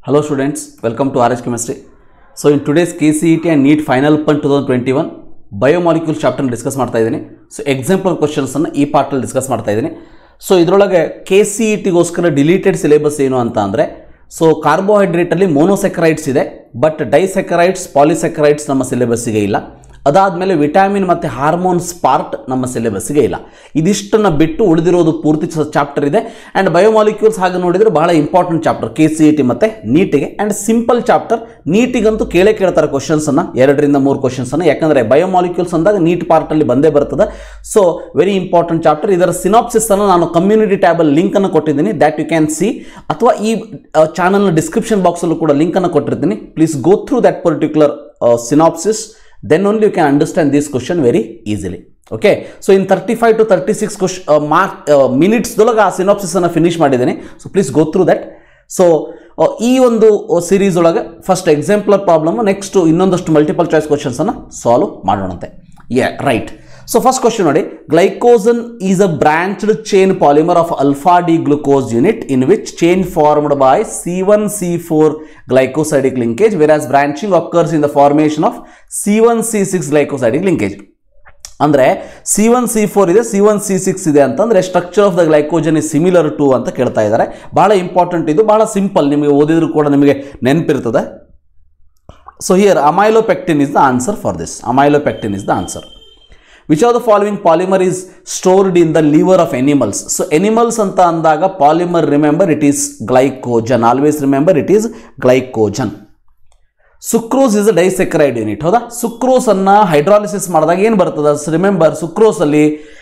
Hello students, welcome to RH Chemistry. So in today's KCET and NEET Final Pun 2021 biomolecule ಚಾಪ್ಟರ್ನ discuss ಮಾಡ್ತಾ ಇದ್ದೀನಿ so example ಕ್ವಶನ್ಸನ್ನು ಈ ಪಾರ್ಟಲ್ಲಿ discuss ಮಾಡ್ತಾ ಇದ್ದೀನಿ so ಇದರೊಳಗೆ ಕೆ ಸಿ ಇ ಟಿಗೋಸ್ಕರ ಡಿಲೀಟೆಡ್ ಸಿಲೆಬಸ್ ಏನು ಅಂತ ಅಂದರೆ ಸೊ ಕಾರ್ಬೋಹೈಡ್ರೇಟಲ್ಲಿ ಮೋನೋಸೆಕ್ರೈಡ್ಸ್ ಇದೆ ಬಟ್ ಡೈಸೆಕ್ರೈಡ್ಸ್ ಪಾಲಿಸೆಕ್ರೈಡ್ಸ್ ನಮ್ಮ ಸಿಲೆಬಸ್ಸಿಗೆ ಇಲ್ಲ ಅದಾದಮೇಲೆ ವಿಟಾಮಿನ್ ಮತ್ತು ಹಾರ್ಮೋನ್ಸ್ ಪಾರ್ಟ್ ನಮ್ಮ ಸಿಲೆಬಸ್ಸಿಗೆ ಇಲ್ಲ ಇದಿಷ್ಟನ್ನು ಬಿಟ್ಟು ಉಳಿದಿರೋದು ಪೂರ್ತಿ ಚಾಪ್ಟರ್ ಇದೆ ಆ್ಯಂಡ್ ಬಯೋಮಾಲಿಕ್ಯೂಲ್ಸ್ ಹಾಗೆ ನೋಡಿದರೆ ಬಹಳ important chapter K C E T ಮತ್ತು ನೀಟಿಗೆ ಆ್ಯಂಡ್ ಸಿಂಪಲ್ ಚಾಪ್ಟರ್ ನೀಟಿಗಂತೂ ಕೇಳೇ ಕೇಳ್ತಾರೆ ಕ್ವಶನ್ಸನ್ನು ಎರಡರಿಂದ ಮೂರು ಕ್ವಶನ್ಸನ್ನು ಯಾಕಂದರೆ ಬಯೋಮಾಲಿಕ್ಯೂಲ್ಸ್ ಅಂದಾಗ ನೀಟ್ ಪಾರ್ಟಲ್ಲಿ ಬಂದೇ ಬರ್ತದೆ ಸೊ ವೆರಿ ಇಂಪಾರ್ಟೆಂಟ್ ಚಾಪ್ಟರ್ ಇದರ ಸಿನಾಪ್ಸಿಸ್ ಅನ್ನು ನಾನು ಕಮ್ಯುನಿಟಿ ಟ್ಯಾಬಲ್ಲಿ ಲಿಂಕನ್ನು ಕೊಟ್ಟಿದ್ದೀನಿ ದ್ಯಾಟ್ ಯು ಕ್ಯಾನ್ ಸಿ ಅಥವಾ ಈ ಚಾನಲ್ನ ಡಿಸ್ಕ್ರಿಪ್ಷನ್ ಬಾಕ್ಸಲ್ಲೂ ಕೂಡ ಲಿಂಕನ್ನು ಕೊಟ್ಟಿರ್ತೀನಿ please go through that particular synopsis then only you can understand this question very easily okay so in thirty five to thirty six question mark ಮಿನಿಟ್ಸ್ದೊಳಗೆ ಆ ಸಿನಾಪ್ಸಿಸನ್ನು ಫಿನಿಶ್ ಮಾಡಿದ್ದೀನಿ so please go through that so ಈ ಒಂದು series ಒಳಗೆ first ಎಕ್ಸಾಂಪಲರ್ problem next ಇನ್ನೊಂದಷ್ಟು multiple choice ಕ್ವಶನ್ಸನ್ನು ಸಾಲ್ವ್ ಮಾಡೋಣಂತೆ yeah right so first question ನೋಡಿ glycogen is a branched chain polymer of alpha D glucose unit in which chain formed by C one C four glycosidic linkage whereas branching occurs in the formation of C1C6 glycosidic linkage ಅಂದರೆ C one C four ಇದೆ C one C six ಇದೆ ಅಂತಂದರೆ structure of the glycogen is similar to ಅಂತ ಕೇಳ್ತಾ ಇದ್ದಾರೆ ಭಾಳ important ಇದು ಭಾಳ ಸಿಂಪಲ್ ನಿಮಗೆ ಓದಿದ್ರು ಕೂಡ ನಿಮಗೆ ನೆನಪಿರ್ತದೆ so here amylopectin is the answer for this amylopectin is the answer which are the following polymer is stored in the liver of animals so animals ಅಂತ ಅಂದಾಗ polymer remember it is glycogen always remember it is glycogen sucrose is a disaccharide unit ಹೌದಾ sucrose ಅನ್ನ hydrolysis ಮಾಡಿದಾಗ ಏನು ಬರ್ತದೆ remember sucrose ಅಲ್ಲಿ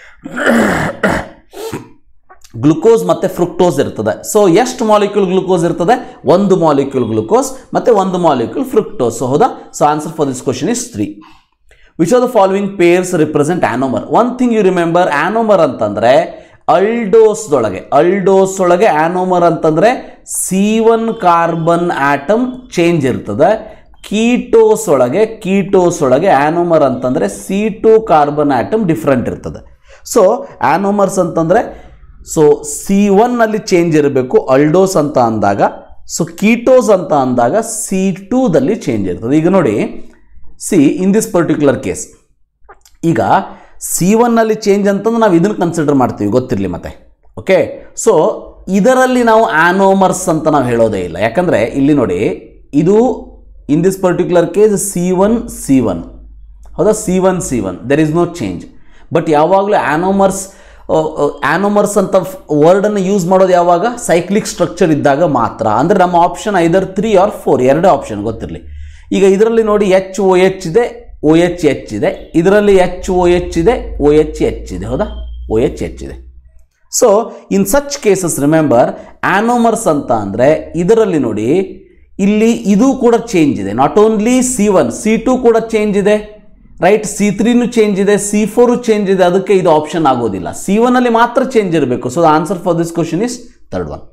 glucose ಮತ್ತು fructose ಇರ್ತದೆ ಸೊ ಎಷ್ಟು ಮಾಲಿಕ್ಯೂಲ್ ಗ್ಲುಕೋಸ್ ಇರ್ತದೆ ಒಂದು ಮಾಲಿಕ್ಯೂಲ್ ಗ್ಲುಕೋಸ್ ಮತ್ತು ಒಂದು ಮಾಲಿಕ್ಯೂಲ್ ಫ್ರುಕ್ಟೋಸ್ ಹೌದಾ so answer for this question is three which are the following pairs represent anomer one thing you remember anomer ಅಂತಂದರೆ ಅಲ್ಡೋಸ್ದೊಳಗೆ ಅಲ್ಡೋಸ್ ಒಳಗೆ ಆನೋಮರ್ ಅಂತಂದರೆ C one carbon atom change ಇರ್ತದೆ ಕೀಟೋಸ್ ಒಳಗೆ ketose ಒಳಗೆ ಆನೋಮರ್ ಅಂತಂದರೆ C two carbon atom different ಇರ್ತದೆ so anomers ಅಂತಂದರೆ ಸೊ ಸಿ ಒನ್ನಲ್ಲಿ ಚೇಂಜ್ ಇರಬೇಕು ಅಲ್ಡೋಸ್ ಅಂತ ಅಂದಾಗ ಸೊ ಕೀಟೋಸ್ ಅಂತ ಅಂದಾಗ ಸಿ ಟೂದಲ್ಲಿ ಚೇಂಜ್ ಇರ್ತದೆ ಈಗ ನೋಡಿ C in this particular case ಈಗ ಸಿ ಒನ್ನಲ್ಲಿ ಚೇಂಜ್ ಅಂತಂದ್ರೆ ನಾವು ಇದನ್ನು ಕನ್ಸಿಡರ್ ಮಾಡ್ತೀವಿ ಗೊತ್ತಿರಲಿ ಮತ್ತೆ ಓಕೆ ಸೊ ಇದರಲ್ಲಿ ನಾವು ಆನೋಮರ್ಸ್ ಅಂತ ನಾವು ಹೇಳೋದೇ ಇಲ್ಲ ಯಾಕಂದರೆ ಇಲ್ಲಿ ನೋಡಿ ಇದು in this particular case C one C one ಹೌದಾ C one C one there is no change but ಯಾವಾಗಲೂ ಆನೋಮರ್ಸ್ ಆನೋಮರ್ಸ್ ಅಂತ ವರ್ಡನ್ನು ಯೂಸ್ ಮಾಡೋದು ಯಾವಾಗ ಸೈಕ್ಲಿಕ್ ಸ್ಟ್ರಕ್ಚರ್ ಇದ್ದಾಗ ಮಾತ್ರ ಅಂದರೆ ನಮ್ಮ option either three or four ಎರಡೇ ಆಪ್ಷನ್ ಗೊತ್ತಿರಲಿ ಈಗ ಇದರಲ್ಲಿ ನೋಡಿ ಎಚ್ ಒ ಎಚ್ ಇದೆ ಒ ಎಚ್ ಎಚ್ ಇದೆ ಇದರಲ್ಲಿ ಎಚ್ ಒ ಎಚ್ ಇದೆ ಒ ಎಚ್ ಎಚ್ ಇದೆ ಹೌದಾ ಒ ಎಚ್ ಎಚ್ ಇದೆ so in such cases remember anomers ಅಂತ ಅಂದರೆ ಇದರಲ್ಲಿ ನೋಡಿ ಇಲ್ಲಿ ಇದು ಕೂಡ ಚೇಂಜ್ ಇದೆ not only C one C two ಕೂಡ ಚೇಂಜ್ ಇದೆ ರೈಟ್ ಸಿ ತ್ರೀನು ಚೇಂಜ್ ಇದೆ ಸಿ ಫೋರು ಚೇಂಜ್ ಇದೆ ಅದಕ್ಕೆ ಇದು ಆಪ್ಷನ್ ಆಗೋದಿಲ್ಲ ಸಿ ಒನ್ನಲ್ಲಿ ಮಾತ್ರ ಚೇಂಜ್ ಇರಬೇಕು so the answer for this question is third one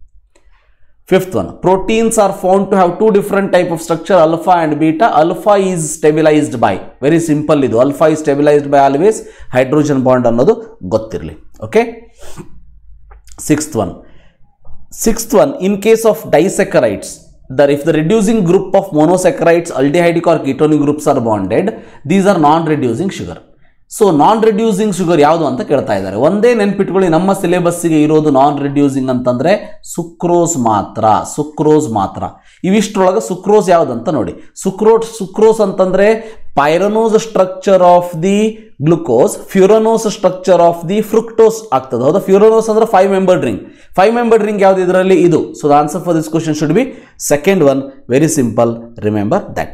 Fifth one, proteins are found to have two different type of structure, alpha and beta. Alpha is stabilized by, very simple ಇದು alpha is stabilized by always hydrogen bond ಅನ್ನೋದು ಗೊತ್ತಿರಲಿ okay sixth one sixth one in case of disaccharides that if the reducing group of monosaccharides, aldehydic or ketonic groups are bonded, these are non-reducing sugar. So non reducing sugar ಯಾವುದು ಅಂತ ಕೇಳ್ತಾ ಇದ್ದಾರೆ ಒಂದೇ ನೆನ್ಪಿಟ್ಕೊಳ್ಳಿ ನಮ್ಮ ಸಿಲೆಬಸ್ಸಿಗೆ ಇರೋದು ನಾನ್ ರಿಡ್ಯೂಸಿಂಗ್ ಅಂತಂದರೆ ಸುಕ್ರೋಸ್ ಮಾತ್ರ ಸುಕ್ರೋಸ್ ಮಾತ್ರ ಇವಿಷ್ಟರೊಳಗೆ ಸುಕ್ರೋಸ್ ಯಾವುದಂತ ನೋಡಿ ಸುಕ್ರೋಸ್ ಸುಕ್ರೋಸ್ ಅಂತಂದರೆ pyranose structure of the glucose furanose structure of the fructose ಆಗ್ತದೆ ಹೌದಾ ಫ್ಯೂರನೋಸ್ ಅಂದ್ರೆ five member ring five member ring ಯಾವುದು ಇದರಲ್ಲಿ ಇದು so the answer for this question should be second one very simple remember that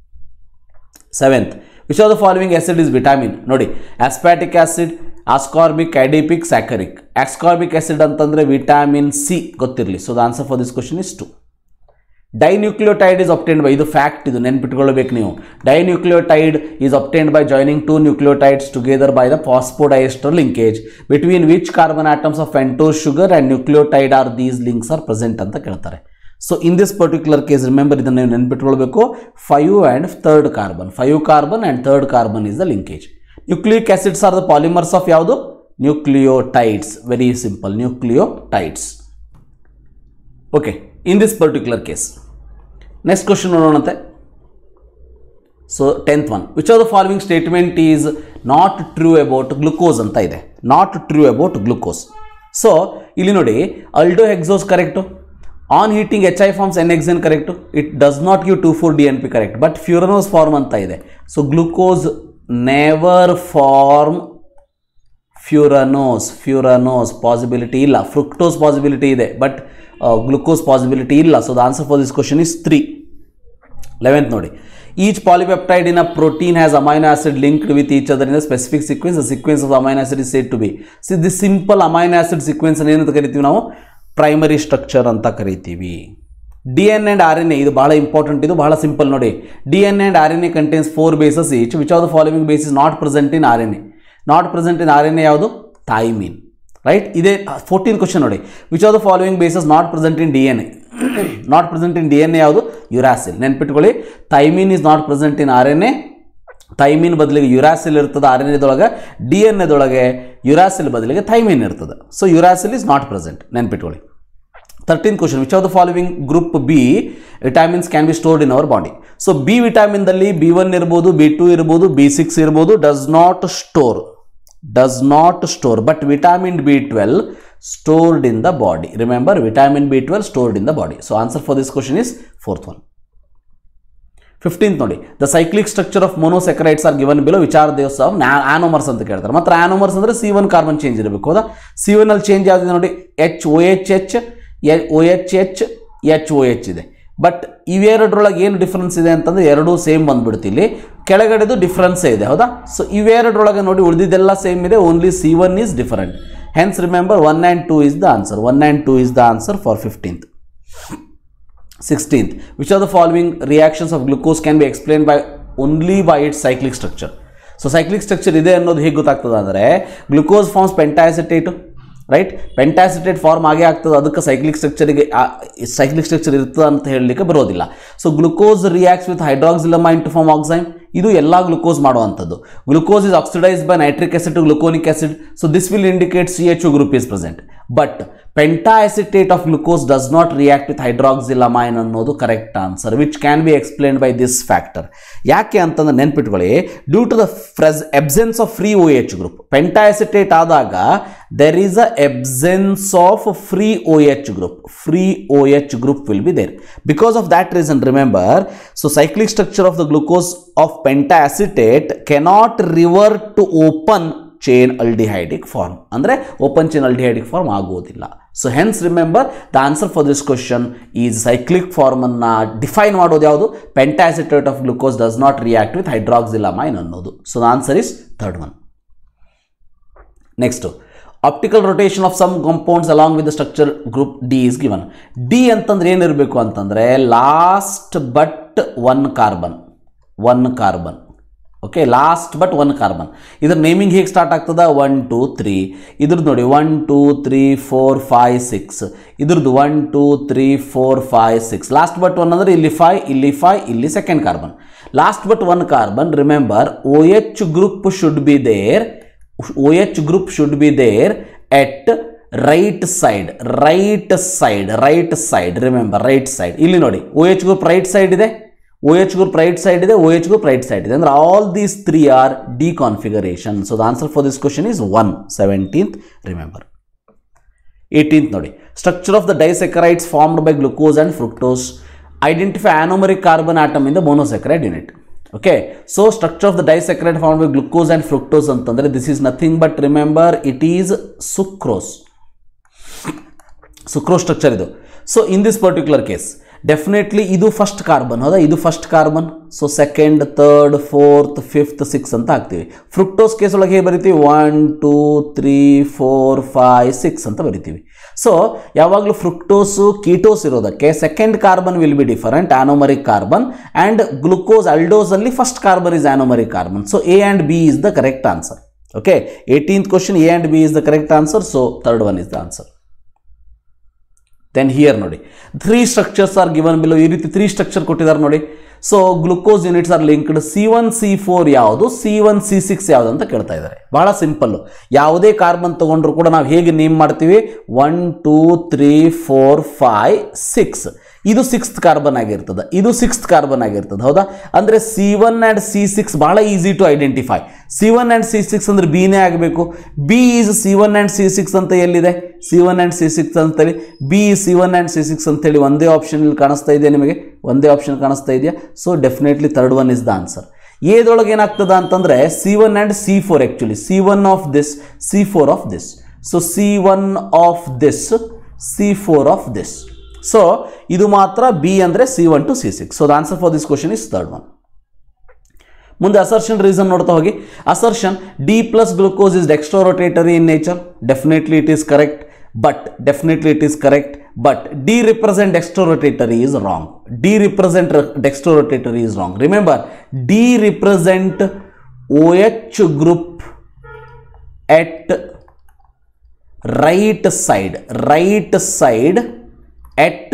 seventh which are the following acid is vitamin ನೋಡಿ aspartic acid ascorbic adipic saccharic ascorbic acid ಅಂತಂದರೆ vitamin C ಗೊತ್ತಿರಲಿ so the answer for this question is two dinucleotide is obtained by ಇದು fact ಇದು ನೆನ್ಪಿಟ್ಕೊಳ್ಬೇಕು ನೀವು dinucleotide is obtained by joining two nucleotides together by the phosphodiester linkage between which carbon atoms of pentose sugar and nucleotide are these links are present ಅಂತ ಕೇಳ್ತಾರೆ so in this particular case remember ಇದನ್ನು ನೀವು ನೆನ್ಪಿಟ್ಕೊಳ್ಬೇಕು five and third carbon five carbon and third carbon is the linkage nucleic acids are the polymers of ಯಾವುದು nucleotides very simple nucleotides okay in this particular case next question ನೋಡೋಣಂತೆ so tenth one which are the following statement is not true about glucose ಅಂತ ಇದೆ not true about glucose so ಇಲ್ಲಿ ನೋಡಿ aldohexose correct on heating H I forms N hexane correct it does not give to four D N P correct but furanose form ಅಂತ ಇದೆ so glucose never form furanose furanose possibility ಇಲ್ಲ fructose possibility ಇದೆ but glucose possibility ಇಲ್ಲ so the answer for this question is three eleventh ನೋಡಿ each polypeptide in a protein has amino acid linked with each other in specific sequence the sequence of amino acid is said to be see this simple amino acid sequence ಏನಂತ ಕರಿತೀವಿ ನಾವು primary structure ಅಂತ ಕರಿತೀವಿ D N and R N A ಇದು ಬಹಳ important ಇದು ಬಹಳ simple ನೋಡಿ D N and R N A contains four bases each which are the following base is not present in R N A not present in R N A ಯಾವುದು thymine right ಇದೇ fourteen question ನೋಡಿ which are the following bases not present in D N A not present in D N A ಯಾವುದು uracil ನೆನ್ಪಿಟ್ಕೊಳ್ಳಿ thymine is not present in R N A thymine ಬದಲಿಗೆ uracil ಇರ್ತದೆ R N ಎದೊಳಗೆ D N ಎದೊಳಗೆ uracil ಬದಲಿಗೆ thymine ಇರ್ತದೆ so uracil is not present ನೆನ್ಪಿಟ್ಕೊಳ್ಳಿ thirteen question which of the following group B vitamins can be stored in our body so B ವಿಟಾಮಿನ್ದಲ್ಲಿ B one ಇರ್ಬೋದು B two ಇರ್ಬೋದು B six ಇರ್ಬೋದು does not store does not store but vitamin B twelve stored in the body remember vitamin B twelve stored in the body so answer for this question is fourth one fifteenth ನೋಡಿ the cyclic structure of monosaccharides are given below ವಿಚಾರ ದೇವಸ್ of ಆನೋಮರ್ಸ್ ಅಂತ ಕೇಳ್ತಾರೆ ಮಾತ್ರ ಆನೋಮರ್ಸ್ ಅಂದರೆ C one carbon change ಇರಬೇಕು ಹೌದಾ C one ಅಲ್ಲಿ ಚೇಂಜ್ ಯಾವ್ದಿದೆ ನೋಡಿ H O H H O H H H O H ಇದೆ ಬಟ್ ಇವೆರಡರೊಳಗೆ ಏನು ಡಿಫ್ರೆನ್ಸ್ ಇದೆ ಅಂತಂದ್ರೆ ಎರಡೂ ಸೇಮ್ ಬಂದ್ಬಿಡುತ್ತೆ ಇಲ್ಲಿ ಕೆಳಗಡೆದು ಡಿಫ್ರೆನ್ಸೇ ಇದೆ ಹೌದಾ ಸೊ ಇವೆರಡರೊಳಗೆ ನೋಡಿ ಉಳಿದಿದ್ದೆಲ್ಲ ಸೇಮ್ ಇದೆ only C one is different hence remember one and two is the answer one and two is the answer for fifteenth sixteenth which are the following reactions of glucose can be explain by only by its cyclic structure so cyclic structure ಇದೆ ಅನ್ನೋದು ಹೇಗೆ ಗೊತ್ತಾಗ್ತದೆ ಅಂದರೆ glucose forms pentaacetate right pentaacetate form ಆಗೇ ಆಗ್ತದೆ ಅದಕ್ಕೆ cyclic ಸ್ಟ್ರಕ್ಚರಿಗೆ cyclic structure ಇರ್ತದೆ ಅಂತ ಹೇಳಲಿಕ್ಕೆ ಬರೋದಿಲ್ಲ so glucose reacts with hydroxylamine to form oxime ಇದು ಎಲ್ಲ ಗ್ಲುಕೋಸ್ ಮಾಡುವಂಥದ್ದು glucose is oxidise by nitric acid to gluconic acid so this will indicate C H group is present but pentaacetate of glucose does not react with hydroxylamine ಅನ್ನೋದು correct answer which can be explain by this factor ಯಾಕೆ ಅಂತಂದ್ರೆ ನೆನ್ಪಿಟ್ಕೊಳ್ಳಿ due to the press absence of free O H group pentaacetate ಆದಾಗ there is a absence of free O H group free O H group will be there because of that reason remember so cyclic structure of the glucose of pentaacetate cannot revert to open chain aldehydic form ಅಂದರೆ open chain aldehydic form ಆಗುವುದಿಲ್ಲ so hence remember the answer for this question is cyclic ಫಾರ್ಮನ್ನು define ಮಾಡೋದು ಯಾವುದು pentaacetate of glucose does not react with hydroxylamine ಅನ್ನೋದು so the answer is third one next optical rotation of some compounds along with the structure group D is given D ಅಂತಂದ್ರೆ ಏನಿರಬೇಕು ಅಂತಂದರೆ last but one carbon one carbon okay last but one carbon ಇದ್ರ naming ಹೇಗೆ start ಆಗ್ತದ one two three ಇದ್ರದ್ದು ನೋಡಿ one two three four five six ಇದ್ರದ್ದು one two three four five six last but one ಅಂದರೆ ಇಲ್ಲಿ five ಇಲ್ಲಿ five ಇಲ್ಲಿ second carbon last but one carbon remember O H group should be there O H group should be there at right side right side right side remember right side ಇಲ್ಲಿ ನೋಡಿ O H group right side ಇದೆ O H group right side ಇದೆ O H group right side ಇದೆ ಅಂದ್ರೆ all these three are D configuration so the answer for this question is one seventeenth remember eighteenth ನೋಡಿ structure of the disaccharides formed by glucose and fructose identify anomeric carbon atom in the monosaccharide unit okay so structure of the disaccharide form by glucose and fructose ಅಂತಂದರೆ this is nothing but remember it is sucrose sucrose structure ಇದು so in this particular case definitely ಇದು first carbon ಹೌದಾ ಇದು first carbon so second third fourth fifth six ಅಂತ ಹಾಕ್ತೀವಿ fructose case ಒಳಗೆ ಹೇಗೆ ಬರಿತೀವಿ one two three four five six ಅಂತ ಬರಿತೀವಿ ಸೊ ಯಾವಾಗಲೂ ಫ್ರುಕ್ಟೋಸು ಕೀಟೋಸ್ ಇರೋದಕ್ಕೆ second carbon will be different anomeric carbon and glucose ಅಲ್ಡೋಸಲ್ಲಿ first carbon is anomeric carbon so A and B is the correct answer okay eighteenth question A and B is the correct answer so third one is the answer then here ನೋಡಿ three structures are given below ಈ ರೀತಿ three structure ಕೊಟ್ಟಿದ್ದಾರೆ ನೋಡಿ so glucose units are linked C one C four ಯಾವುದು C one C six ಯಾವುದು ಅಂತ ಕೇಳ್ತಾ ಇದ್ದಾರೆ ಬಹಳ ಸಿಂಪಲ್ಲು ಯಾವುದೇ ಕಾರ್ಬನ್ ತೊಗೊಂಡ್ರು ಕೂಡ ನಾವು ಹೇಗೆ ನೇಮ್ ಮಾಡ್ತೀವಿ one two three four five six ಇದು ಸಿಕ್ಸ್ತ್ ಕಾರ್ಬನ್ ಆಗಿರ್ತದೆ ಇದು ಸಿಕ್ಸ್ತ್ ಕಾರ್ಬನ್ ಆಗಿರ್ತದೆ ಹೌದಾ ಅಂದರೆ C one and C six ಭಾಳ easy to identify C one and C six ಅಂದ್ರೆ ಬಿನೇ ಆಗಬೇಕು B is C one and C six ಅಂತ ಎಲ್ಲಿದೆ C one and C six ಅಂತೇಳಿ B C one and C six ಅಂತೇಳಿ ಒಂದೇ option ಇಲ್ಲಿ ಕಾಣಿಸ್ತಾ ಇದೆ ನಿಮಗೆ ಒಂದೇ ಆಪ್ಷನ್ ಕಾಣಿಸ್ತಾ ಇದೆಯಾ so definitely third one is the answer ಏದೊಳಗೆ ಏನಾಗ್ತದ ಅಂತಂದರೆ C one and C four actually C one of this C four of this so C one of this C four of this so ಇದು ಮಾತ್ರ B ಅಂದರೆ C one to C six so the answer for this question is third one ಮುಂದೆ assertion reason ನೋಡ್ತಾ ಹೋಗಿ assertion D plus glucose is dextrorotatory in nature definitely it is correct but definitely it is correct but D represent dextrorotatory is wrong D represent dextrorotatory is wrong remember D represent O H group at right side right side at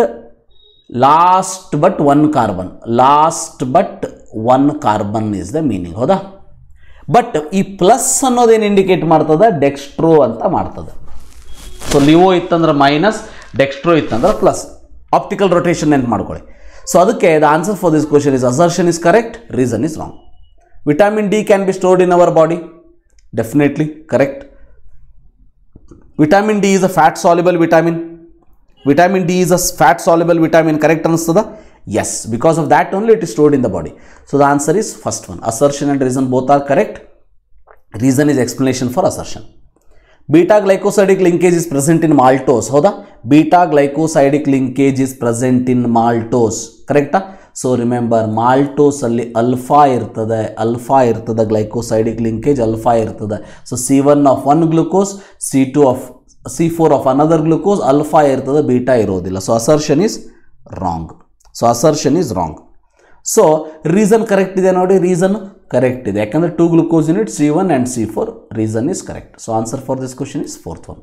last but one carbon last but one carbon is the meaning ಹೌದಾ but ಈ plus ಅನ್ನೋದೇನು indicate ಮಾಡ್ತದೆ dextro ಅಂತ ಮಾಡ್ತದೆ so levo ಇತ್ತಂದ್ರೆ minus dextro ಇತ್ತಂದ್ರೆ plus optical rotation ನೆನ್ಪು ಮಾಡ್ಕೊಳ್ಳಿ ಸೊ ಅದಕ್ಕೆ the answer for this question is assertion is correct reason is wrong vitamin D can be stored in our body definitely correct vitamin D is a fat soluble vitamin vitamin D is a fat soluble vitamin correct ಅನಿಸ್ತದ yes because of that only it is stored in the body so the answer is first one assertion and reason both are correct reason is explanation for assertion beta glycosidic linkage is present in maltose ಹೌದಾ beta glycosidic linkage is present in maltose ಕರೆಕ್ಟಾ so remember maltose ಅಲ್ಲಿ alpha ಇರ್ತದೆ alpha ಇರ್ತದೆ glycosidic linkage alpha ಇರ್ತದೆ so C one of one glucose C to of C four of another glucose alpha ಇರ್ತದೆ beta ಇರೋದಿಲ್ಲ so assertion is wrong so assertion is wrong so reason correct ಇದೆ ನೋಡಿ reason correct ಇದೆ ಯಾಕಂದರೆ two glucose unit C one and C four reason is correct so answer for this question is fourth one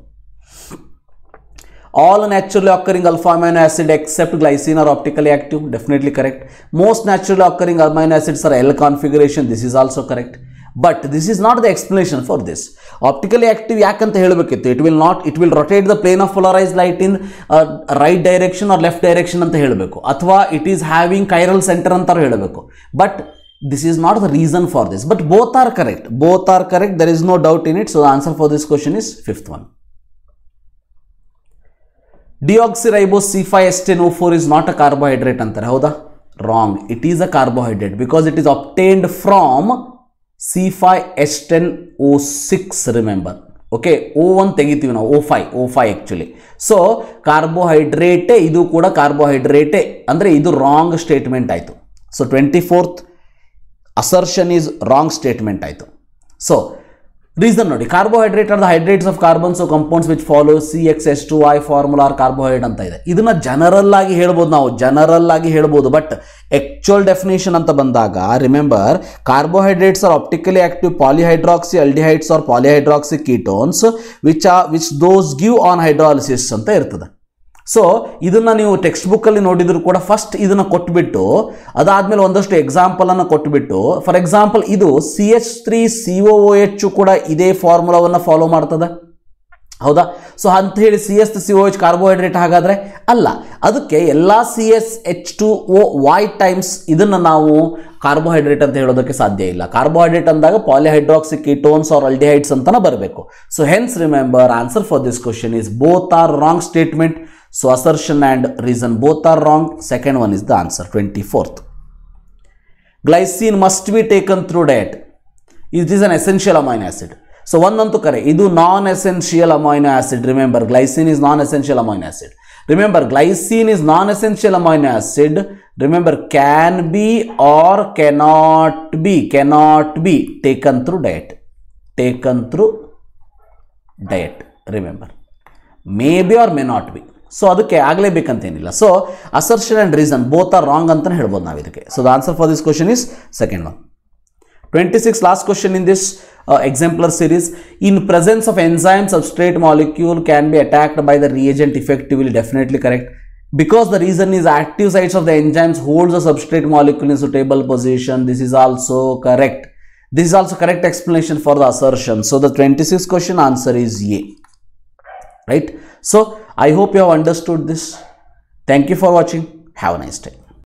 all naturally occurring alpha amino acid except glycine are optically active definitely correct most naturally occurring amino acids are l configuration this is also correct but this is not the explanation for this optically active ಯಾಕಂತ ಹೇಳಬೇಕಿತ್ತು it will not it will rotate the plane of polarise light in right direction or left direction ಅಂತ ಹೇಳಬೇಕು ಅಥವಾ it is having chiral centre ಅಂತ ಹೇಳಬೇಕು but this is not the reason for this but both are correct both are correct there is no doubt in it so the answer for this question is fifth one deoxyribose C five H ten O four is not a carbohydrate ಅಂತಾರೆ ಹೌದಾ wrong it is a carbohydrate because it is obtained from C five H ten O six remember okay O one ತೆಗಿತೀವಿ ನಾವು O five O five actually so ಕಾರ್ಬೋಹೈಡ್ರೇಟೇ ಇದು ಕೂಡ ಕಾರ್ಬೋಹೈಡ್ರೇಟೇ ಅಂದರೆ ಇದು ರಾಂಗ್ ಸ್ಟೇಟ್ಮೆಂಟ್ ಆಯಿತು so twenty fourth assertion is wrong statement ಆಯಿತು ಸೊ ರೀಸನ್ ನೋಡಿ carbohydrate are the hydrates of carbons compounds which follow C X S two I formula are carbohydrate ಅಂತ ಇದೆ ಇದನ್ನ ಜನರಲ್ ಆಗಿ ಹೇಳ್ಬೋದು ನಾವು ಜನರಲ್ ಆಗಿ ಹೇಳ್ಬೋದು ಬಟ್ ಆಕ್ಚುಯಲ್ ಡೆಫಿನೇಷನ್ ಅಂತ ಬಂದಾಗ remember carbohydrates are optically active polyhydroxy aldehydes or polyhydroxy ketones which uh which those give on hydrolysis ಅಂತ ಇರ್ತದೆ ಸೊ ಇದನ್ನು ನೀವು ಟೆಕ್ಸ್ಟ್ ಬುಕ್ಕಲ್ಲಿ ನೋಡಿದ್ರು ಕೂಡ ಫಸ್ಟ್ ಇದನ್ನು ಕೊಟ್ಬಿಟ್ಟು ಅದಾದಮೇಲೆ ಒಂದಷ್ಟು ಎಕ್ಸಾಂಪಲನ್ನು ಕೊಟ್ಬಿಟ್ಟು ಫಾರ್ ಎಕ್ಸಾಂಪಲ್ ಇದು C H three C O H ಕೂಡ ಇದೇ ಫಾರ್ಮುಲಾವನ್ನು ಫಾಲೋ ಮಾಡ್ತದೆ ಹೌದಾ ಸೊ ಅಂತ ಹೇಳಿ C S C O H carbohydrate ಹಾಗಾದರೆ ಅಲ್ಲ ಅದಕ್ಕೆ ಎಲ್ಲ C S H two O Y times ಇದನ್ನು ನಾವು ಕಾರ್ಬೋಹೈಡ್ರೇಟ್ ಅಂತ ಹೇಳೋದಕ್ಕೆ ಸಾಧ್ಯ ಇಲ್ಲ ಕಾರ್ಬೋಹೈಡ್ರೇಟ್ ಅಂದಾಗ ಪಾಲಿಹೈಡ್ರಾಕ್ಸಿ ಕೀಟೋನ್ಸ್ ಆರ್ ಅಲ್ಡಿಹೈಡ್ಸ್ ಅಂತಲೇ ಬರಬೇಕು so hence remember answer for this question is both are wrong statement so assertion and reason both are wrong second one is the answer twenty fourth glycine must be taken through diet it is an essential amino acid so ಒಂದಂತೂ ಕರೆ ಇದು non essential amino acid remember glycine is non essential amino acid remember glycine is non essential amino acid remember can be or cannot B cannot be taken through diet taken through diet remember may be or may not be so ಅದಕ್ಕೆ ಆಗಲೇಬೇಕಂತೇನಿಲ್ಲ so assertion and reason both are wrong ಅಂತಲೇ ಹೇಳ್ಬೋದು ನಾವು ಇದಕ್ಕೆ so the answer for this question is second one twenty six last question in this exemplar series in presence of enzyme substrate molecule can be attacked by the reagent effectively definitely correct because the reason is active sites of the enzymes holds the substrate molecule in suitable position this is also correct this is also correct explanation for the assertion so the 26th question answer is a right so i hope you have understood this thank you for watching have nice day